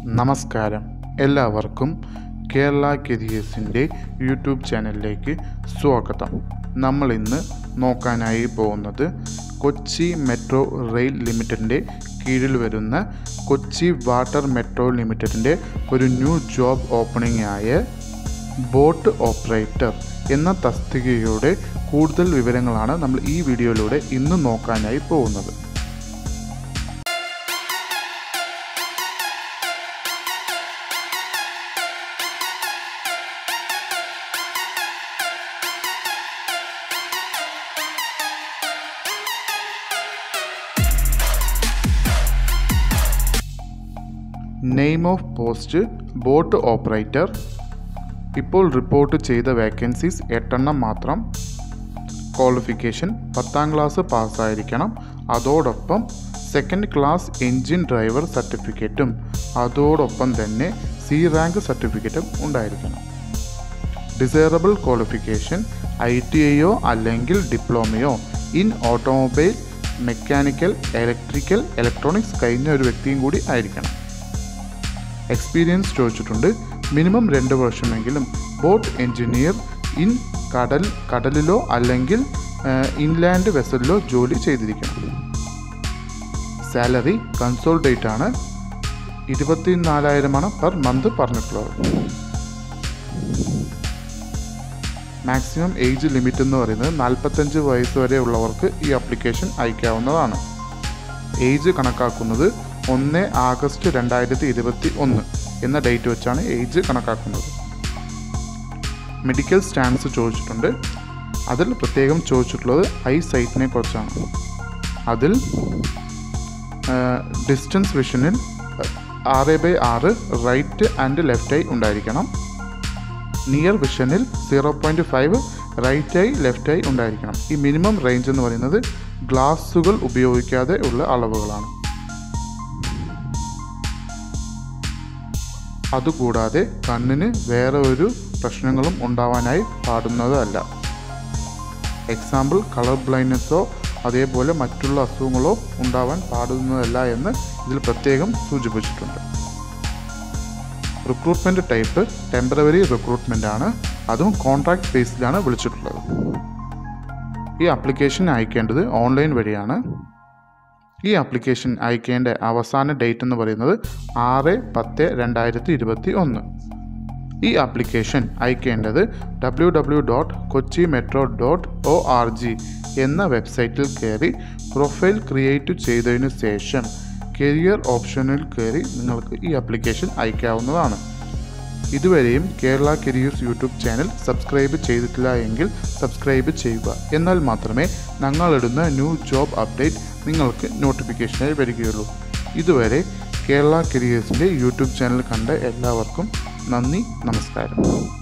നമസ്കാരം എല്ലാവർക്കും കേരള കരിയേഴ്സിൻ്റെ യൂട്യൂബ് ചാനലിലേക്ക് സ്വാഗതം നമ്മൾ ഇന്ന് നോക്കാനായി പോകുന്നത് കൊച്ചി മെട്രോ റെയിൽ ലിമിറ്റഡിൻ്റെ കീഴിൽ വരുന്ന കൊച്ചി വാട്ടർ മെട്രോ ലിമിറ്റഡിൻ്റെ ഒരു ന്യൂ ജോബ് ഓപ്പണിംഗ് ആയ ബോട്ട് ഓപ്പറേറ്റർ എന്ന തസ്തികയുടെ കൂടുതൽ വിവരങ്ങളാണ് നമ്മൾ ഈ വീഡിയോയിലൂടെ ഇന്ന് നോക്കാനായി പോകുന്നത് name of post boat operator ഇപ്പോൾ റിപ്പോർട്ട് ചെയ്ത വേക്കൻസീസ് എട്ടെണ്ണം മാത്രം ക്വാളിഫിക്കേഷൻ പത്താം ക്ലാസ് പാസ്സായിരിക്കണം അതോടൊപ്പം സെക്കൻഡ് ക്ലാസ് എൻജിൻ ഡ്രൈവർ സർട്ടിഫിക്കറ്റും അതോടൊപ്പം തന്നെ സി റാങ്ക് സർട്ടിഫിക്കറ്റും ഉണ്ടായിരിക്കണം ഡിസൈറബിൾ ക്വാളിഫിക്കേഷൻ ഐ ടി ഐയോ അല്ലെങ്കിൽ ഡിപ്ലോമയോ in automobile mechanical electrical electronics കഴിഞ്ഞ ഒരു വ്യക്തിയും കൂടി ആയിരിക്കണം എക്സ്പീരിയൻസ് ചോദിച്ചിട്ടുണ്ട് മിനിമം രണ്ട് വർഷമെങ്കിലും ബോട്ട് എഞ്ചിനീയർ ഇൻ കടൽ കടലിലോ അല്ലെങ്കിൽ ഇൻലാൻഡ് വെസലിലോ ജോലി ചെയ്തിരിക്കണം സാലറി കൺസോൾഡേറ്റ് ആണ് ഇരുപത്തിനാലായിരമാണ് പെർ മന്ത് പറഞ്ഞിട്ടുള്ളത് മാക്സിമം ഏജ് ലിമിറ്റ് എന്ന് പറയുന്നത് നാൽപ്പത്തഞ്ച് വയസ്സ് വരെ ഉള്ളവർക്ക് ഈ ആപ്ലിക്കേഷൻ അയക്കാവുന്നതാണ് ഏജ് കണക്കാക്കുന്നത് ഒന്ന് ആഗസ്റ്റ് രണ്ടായിരത്തി ഇരുപത്തി ഒന്ന് എന്ന ഡേറ്റ് വെച്ചാണ് ഏജ് കണക്കാക്കുന്നത് മെഡിക്കൽ സ്റ്റാൻസ് ചോദിച്ചിട്ടുണ്ട് അതിൽ പ്രത്യേകം ചോദിച്ചിട്ടുള്ളത് ഐ സൈറ്റിനെ കുറിച്ചാണ് അതിൽ ഡിസ്റ്റൻസ് വിഷനിൽ ആറ് ബൈ ആറ് റൈറ്റ് ആൻഡ് ലെഫ്റ്റ് ഐ ഉണ്ടായിരിക്കണം നിയർ വിഷനിൽ zero point five right eye left eye ഉണ്ടായിരിക്കണം ഈ മിനിമം റേഞ്ച് എന്ന് പറയുന്നത് ഗ്ലാസുകൾ ഉപയോഗിക്കാതെ ഉള്ള അളവുകളാണ് അതുകൂടാതെ കണ്ണിന് വേറെ ഒരു പ്രശ്നങ്ങളും ഉണ്ടാവാനായി പാടുന്നതല്ല എക്സാമ്പിൾ കളർ ബ്ലൈൻഡ്നെസ്സോ അതേപോലെ മറ്റുള്ള അസുഖങ്ങളോ ഉണ്ടാവാൻ പാടുന്നതല്ല എന്ന് ഇതിൽ പ്രത്യേകം സൂചിപ്പിച്ചിട്ടുണ്ട് റിക്രൂട്ട്മെൻറ്റ് ടൈപ്പ് ടെമ്പറവറി റിക്രൂട്ട്മെൻ്റ് ആണ് അതും കോൺട്രാക്ട് ബേസിലാണ് വിളിച്ചിട്ടുള്ളത് ഈ ആപ്ലിക്കേഷൻ അയക്കേണ്ടത് ഓൺലൈൻ വഴിയാണ് ഈ ആപ്ലിക്കേഷൻ അയക്കേണ്ട അവസാന ഡേറ്റ് എന്ന് പറയുന്നത് ആറ് പത്ത് രണ്ടായിരത്തി ഇരുപത്തി ഒന്ന് ഈ ആപ്ലിക്കേഷൻ അയക്കേണ്ടത് W W dot Kochi metro dot O R G എന്ന വെബ്സൈറ്റിൽ കയറി പ്രൊഫൈൽ ക്രിയേറ്റ് ചെയ്തതിനു ശേഷം കരിയർ ഓപ്ഷനിൽ കയറി നിങ്ങൾക്ക് ഈ ആപ്ലിക്കേഷൻ അയക്കാവുന്നതാണ് ഇതുവരെയും Kerala careers YouTube channel subscribe ചെയ്തിട്ടില്ല എങ്കിൽ സബ്സ്ക്രൈബ് ചെയ്യുക എന്നാൽ മാത്രമേ ഞങ്ങളിടുന്ന ന്യൂ ജോബ് അപ്ഡേറ്റ് നിങ്ങൾക്ക് നോട്ടിഫിക്കേഷനായി വരികയുള്ളൂ ഇതുവരെ കേരള കരിയേഴ്സിൻ്റെ യൂട്യൂബ് ചാനൽ കണ്ട എല്ലാവർക്കും നന്ദി നമസ്കാരം